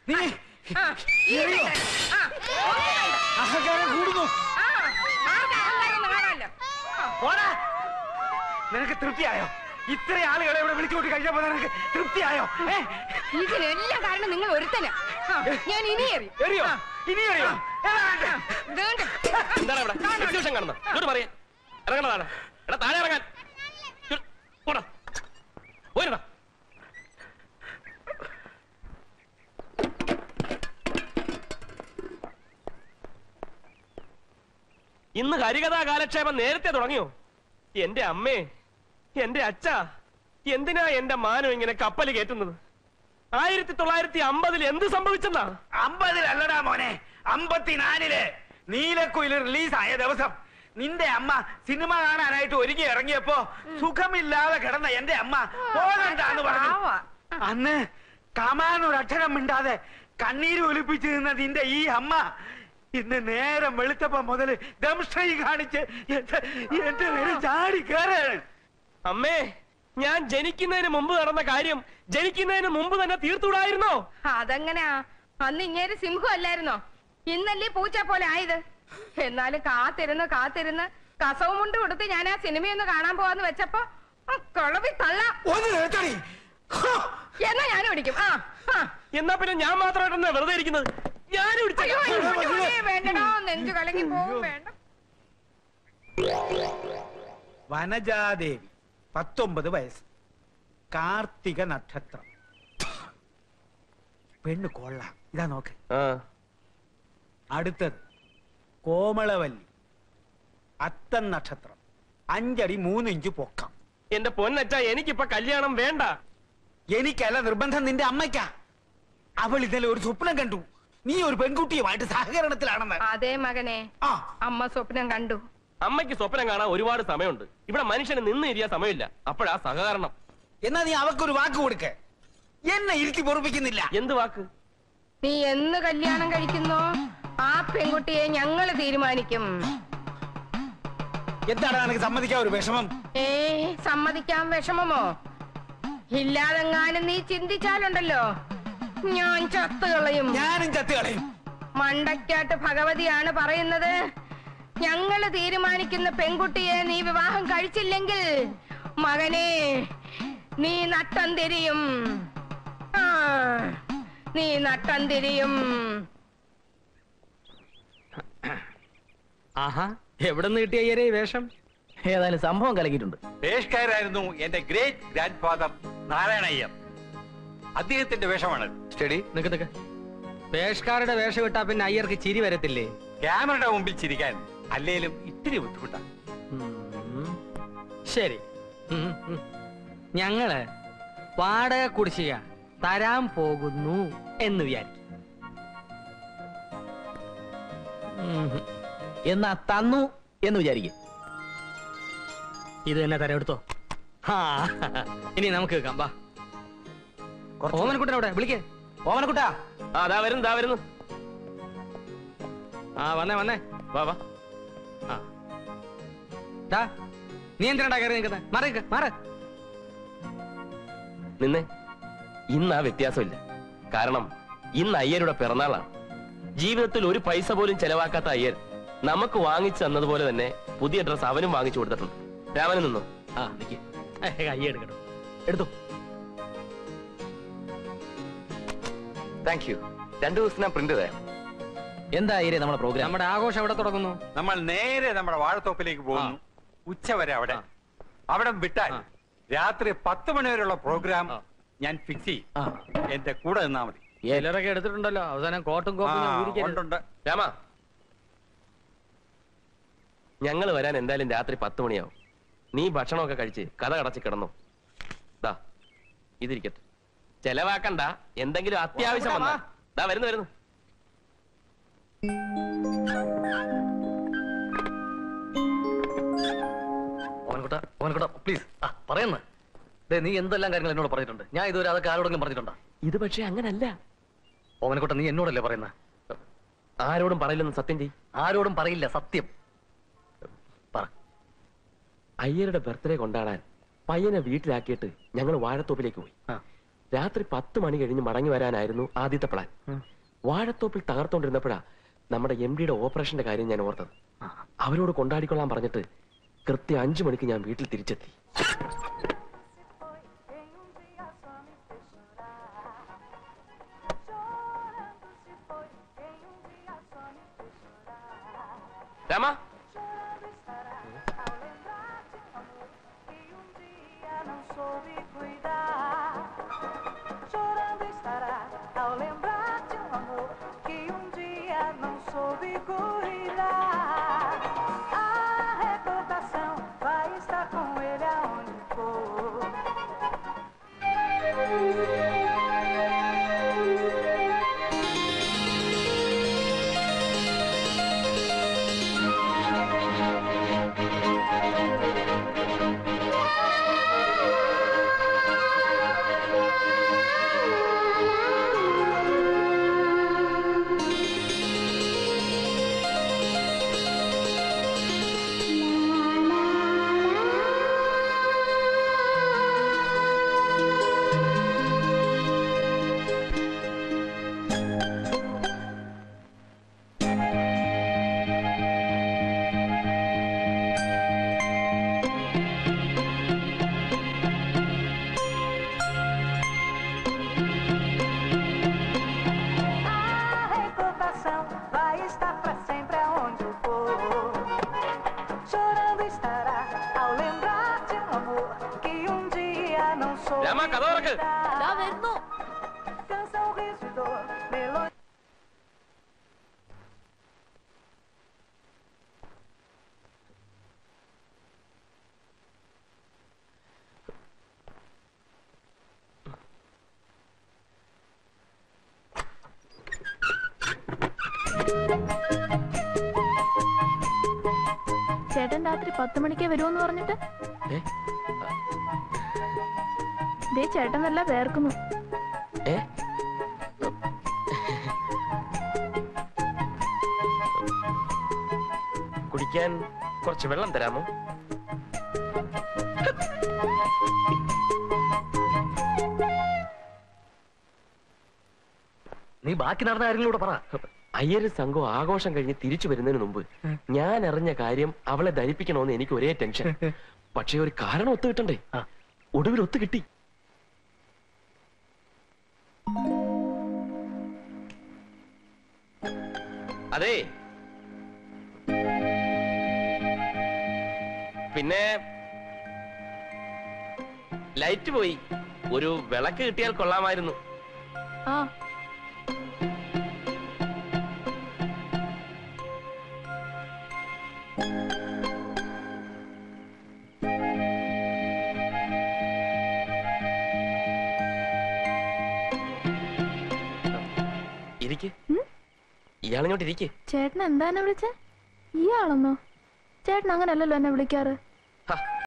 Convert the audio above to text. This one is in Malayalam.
നീ ആ, ഈ എറിയോ? കണ്ടോ? ആ, ഒന്ന് കണ്ടോ? അഹങ്കാരം കൂടുന്നു ആ, ആരുടെ അഹങ്കാരം ഒന്ന് കാണാമല്ലോ. ആ, പോരാ നിനക്ക് തൃപ്തിയായോ ഇത്ര ആളുകളെ ഇവിടെ വിളിച്ചു കൂട്ടി കഴിഞ്ഞപ്പോ നിനക്ക് തൃപ്തിയായോ ഏ? ഇതിനെല്ലാം കാരണം നിങ്ങൾ ഒരുത്തന ഞാൻ ഇനി എറി എറിയോ ഇനി എറിയോ ഏതാ വേണ്ടേ? ഇതുകൊണ്ട് എന്താണ് ഇവിടെ എക്സിബിഷൻ കാണുന്നത് ഇങ്ങോട്ട് പറയാ ഇറങ്ങണതാണ് എടാ താഴെ ഇറങ്ങാൻ ഇങ്ങോട്ട് പോടാ പോരടാ ഇന്ന് ഹരികഥാ കാലക്ഷേപം നേരത്തെ തുടങ്ങിയോ എന്റെ അമ്മേ എന്റെ അച്ഛ എന്തിനാ എന്റെ മാനം ഇങ്ങനെ കപ്പൽ കയറ്റുന്നത് ആയിരത്തി തൊള്ളായിരത്തി അമ്പതിൽ എന്ത് സംഭവിച്ചെന്നാ അമ്പതിലല്ലടാ മോനെ അമ്പത്തിനാലില് നീലക്കുയിൽ റിലീസ് ആയ ദിവസം നിന്റെ അമ്മ സിനിമ കാണാനായിട്ട് ഒരുങ്ങി ഇറങ്ങിയപ്പോ സുഖമില്ലാതെ കിടന്ന എന്റെ അമ്മ പോകണ്ടാന്ന് പറഞ്ഞു പാവാ. അന്ന് കമാൻ ഒരു അക്ഷരം മിണ്ടാതെ കണ്ണീര് ഒലിപ്പിച്ചു നിന്ന നിന്റെ ഈ അമ്മ ഇന്ന് നേരം വെളുത്തപ്പോ മുതല് ദംഷ്ട്രൈ കാണിച്ച് എന്റെ എന്റെ നേരെ ചാടി കയറാണ് അമ്മേ ഞാൻ ജനിക്കുന്നതിന് മുമ്പ് നടന്ന കാര്യം ജനിക്കുന്നതിന് മുമ്പ് തന്നെ തീർത്തുവിടായിരുന്നോ അതെങ്ങനെയാ അന്ന് ഇങ്ങേര് സിംഹം അല്ലായിരുന്നോ ഇന്നല്ലേ പൂച്ച പോലെ ആയത് എന്നാലും കാത്തിരുന്ന് കാത്തിരുന്ന് കസവും കൊണ്ട് കൊടുത്ത് ഞാൻ ആ സിനിമയൊന്ന് കാണാൻ പോവാന്ന് വെച്ചപ്പോ ആ കുളവി തള്ള ഒന്ന് നിർത്തടി ഹോ! എന്നാ ഞാനും പിടിക്കും ആ ആ. എന്നാ പിന്നെ ഞാൻ മാത്രമായിട്ടെന്നാ വെറുതെ ഇരിക്കുന്നത് ഞാൻ അയ്യോ ഇങ്ങോട്ട് വന്നേ, വേണ്ടടോ നെഞ്ചു കലങ്ങി പോവും വേണ്ട വനജാദേവി പത്തൊമ്പത് വയസ്സ് കാർത്തിക നക്ഷത്രം പെണ്ണ് കൊള്ളാം ഇതാ നോക്ക് അടുത്തത് കോമളവല്ലി അത്തൻ നക്ഷത്രം അഞ്ചടി മൂന്ന് ഇഞ്ച് പൊക്കം എന്റെ പൊന്നച്ച എനിക്കിപ്പൊ കല്യാണം വേണ്ട എനിക്കല്ല നിർബന്ധം നിന്റെ അമ്മയ്ക്കാ അവൾ ഇന്നലെ ഒരു സ്വപ്നം കണ്ടു നീ ഒരു പെൺകുട്ടിയുമായിട്ട് സഹകരണത്തിലാണെന്ന് അതേ മകനെ ആ അമ്മ സ്വപ്നം കണ്ടു അമ്മയ്ക്ക് സ്വപ്നം കാണാൻ ഒരുപാട് സമയമുണ്ട് ഇവിടെ മനുഷ്യന് നിന്ന് ഇരിയാൻ സമയമില്ല അപ്പോഴാ സഹകരണം എന്നാ നീ അവക്കൊരു വാക്ക് കൊടുക്ക എന്നെ ഇരുത്തി പൊറപ്പിക്കുന്നില്ല എന്ത് വാക്ക് നീ എന്ന് കല്യാണം കഴിക്കുന്നോ ആ പെൺകുട്ടിയെ ഞങ്ങൾ തീരുമാനിക്കും എന്താണ് നിനക്ക് സമ്മതിക്കാൻ ഒരു വിഷമം ഏ സമ്മതിക്കാൻ വിഷമമോ ഇല്ലാതെങ്ങാനും നീ ചിന്തിച്ചാലുണ്ടല്ലോ ഞാൻ ചത്തുകളയും ഞാനും ചത്തുകളയും മണ്ടയ്ക്കാട്ട് ഭഗവതിയാണ് പറയുന്നത് ഞങ്ങള് തീരുമാനിക്കുന്ന പെൺകുട്ടിയെ നീ വിവാഹം കഴിച്ചില്ലെങ്കിൽ മകനെ നീ നട്ടം തിരിയും ആ നീ നട്ടം തിരിയും ആഹാ എവിടെ നിന്ന് കിട്ടിയ അയ്യരെ ഈ വേഷം ഏതായാലും സംഭവം കലക്കിയിട്ടുണ്ട് പേഷ്കാരായിരുന്നു എന്റെ ഗ്രേറ്റ് ഗ്രാൻഡ് ഫാദർ നാരായണയ്യർ അദ്ദേഹത്തിന്റെ വേഷമാണ് സ്റ്റഡി നിക്ക് നിക്ക് പേഷ്കാരുടെ വേഷം ഇട്ടാ പിന്നെ അയ്യർക്ക് ചിരി വരത്തില്ലേ ക്യാമറയുടെ മുമ്പിൽ ചിരിക്കാൻ അല്ലേലും ഇത്തിരി ബുദ്ധിമുട്ടാണ് ഉം. ശരി ഉം, ഉം. ഞങ്ങള് വാടക കുടിശ്ശിക തരാൻ പോകുന്നു എന്ന് വിചാരിക്കും ഉം. എന്നാ തന്നു എന്ന് വിചാരിക്കും ഇത് തന്നെ തരാം എടുത്തോ ആ ഇനി നമുക്ക് കേൾക്കാം വാ ഓമനക്കുട്ടനവിടെ വിളിക്കേ ഓമനക്കുട്ടാ ആ ദാ വരുന്നു ദാ വരുന്നു ആ വന്നേ വന്നേ വാ വാ ആ ടാ, നീ എന്തിനാ കയറി നിൽക്കുന്നത് മാറി നിക്ക്, മാറ് നിന്നെ ഇന്ന് ആ വ്യത്യാസമില്ല കാരണം ഇന്ന് അയ്യരുടെ പിറന്നാളാണ് ജീവിതത്തിൽ ഒരു പൈസ പോലും ചെലവാക്കാത്ത അയ്യർ നമുക്ക് വാങ്ങിച്ചു തന്നതുപോലെ തന്നെ പുതിയ ഡ്രസ് അവനും വാങ്ങിച്ചു കൊടുത്തിട്ടുണ്ട് രാമന് നിന്നു ആ നിക്ക് ഏ, കൈ എടുക്കട്ടോ എടുത്തു താങ്ക് യു രണ്ടു ദിവസം ഞാൻ പ്രിന്റ് തരാം എന്താ അയ്യരെ നമ്മുടെ പ്രോഗ്രാം നമ്മുടെ ആഘോഷം എവിടെ തുടങ്ങുന്നു നമ്മൾ നേരെ നമ്മുടെ വാഴത്തോപ്പിലേക്ക് പോകുന്നു ഉച്ചവരെ അവിടെ അവിടെ വിട്ടാൽ ആ. രാത്രി പത്ത് മണി വരെയുള്ള പ്രോഗ്രാം ആ. ഞാൻ ഫിക്സ് ചെയ്യും ആ എന്റെ കൂടെ നിന്നാ മതി ചിലരൊക്കെ എടുത്തിട്ടുണ്ടല്ലോ അവസാനം കോട്ടും കോപ്പും ആ, ഊരിക്കരുത്. ഉണ്ടുണ്ട്. രാമ ഞങ്ങൾ വരാൻ എന്തായാലും രാത്രി പത്ത് മണിയാവും നീ ഭക്ഷണമൊക്കെ കഴിച്ച് കഥ കടച്ച് കിടന്നു ദാ ഇതിരിക്കട്ടെ ചെലവാക്കണ്ട എന്തെങ്കിലും അത്യാവശ്യം വന്നാ ദാ വരുന്നു വരുന്നു ഓമനക്കുട്ട ഓമനക്കുട്ട പ്ലീസ് ആ പറയുന്നു ദേ നീ എന്തെല്ലാം കാര്യങ്ങൾ എന്നോട് പറഞ്ഞിട്ടുണ്ട് ഞാൻ ഇതുവരെ അതൊക്കെ ആരോടെങ്കിലും പറഞ്ഞിട്ടുണ്ടോ ഇത് പക്ഷെ അങ്ങനല്ല ഓമനക്കുട്ട നീ എന്നോടല്ലേ പറയുന്നത് ആരോടും പറയില്ലെന്ന് സത്യം ചെയ് ആരോടും പറയില്ല സത്യം പറ അയ്യരുടെ ബർത്ത്ഡേ കൊണ്ടാടാൻ പയ്യനെ വീട്ടിലാക്കിയിട്ട് ഞങ്ങൾ വാഴത്തോപ്പിലേക്ക് പോയി ആ. രാത്രി പത്ത് മണി കഴിഞ്ഞ് മടങ്ങി വരാനായിരുന്നു ആദ്യത്തെ പ്ലാൻ വാഴത്തോപ്പിൽ തകർത്തോണ്ടിരുന്നപ്പോഴാ നമ്മുടെ എം ഡിയുടെ ഓപ്പറേഷന്റെ കാര്യം ഞാൻ ഓർത്തത് അവരോട് കൊണ്ടാടിക്കൊള്ളാൻ പറഞ്ഞിട്ട് കൃത്യം അഞ്ചു മണിക്ക് ഞാൻ വീട്ടിൽ തിരിച്ചെത്തി Rama não soube cuidar. Chorando estará ao lembrar de um amor que um dia não soube cuidar. A recordação vai estar com ele aonde for. A recordação vai estar pra sempre aonde eu for. Chorando estará ao lembrar de um amor que um dia não soube Rama കഥ തുറക്ക് cuidar. Canção, riso e dor, melodia. ചേട്ടൻ രാത്രി പത്ത് മണിക്കേ വരുമെന്ന് പറഞ്ഞിട്ട് ഏ? ദേ ചേട്ടൻ നല്ല വേർക്കുന്നു ഏ കുടിക്കാൻ കുറച്ച് വെള്ളം തരാമോ നീ ബാക്കി നടന്ന കാര്യങ്ങളൂടെ പറ അയ്യര് സംഘം ആഘോഷം കഴിഞ്ഞ് തിരിച്ചു വരുന്നതിന് മുമ്പ് ഞാൻ അറിഞ്ഞ കാര്യം അവളെ ധരിപ്പിക്കണമെന്ന് എനിക്ക് ഒരേ ടെൻഷൻ പക്ഷെ ഒരു കാരണം ഒത്തു കിട്ടണ്ടേ ആ. ഒടുവിൽ ഒത്തു കിട്ടി അതെ പിന്നെ ലൈറ്റ് പോയി ഒരു വിളക്ക് കിട്ടിയാൽ കൊള്ളാമായിരുന്നു ആ ഇരിക്ക് ഇയാളിങ്ങോട്ട് ഇരിക്ക് ചേട്ടൻ എന്താ എന്നെ വിളിച്ചേ ഇയാളെന്നോ ചേട്ടൻ അങ്ങനല്ലല്ലോ എന്നെ വിളിക്കാറ് ഹ,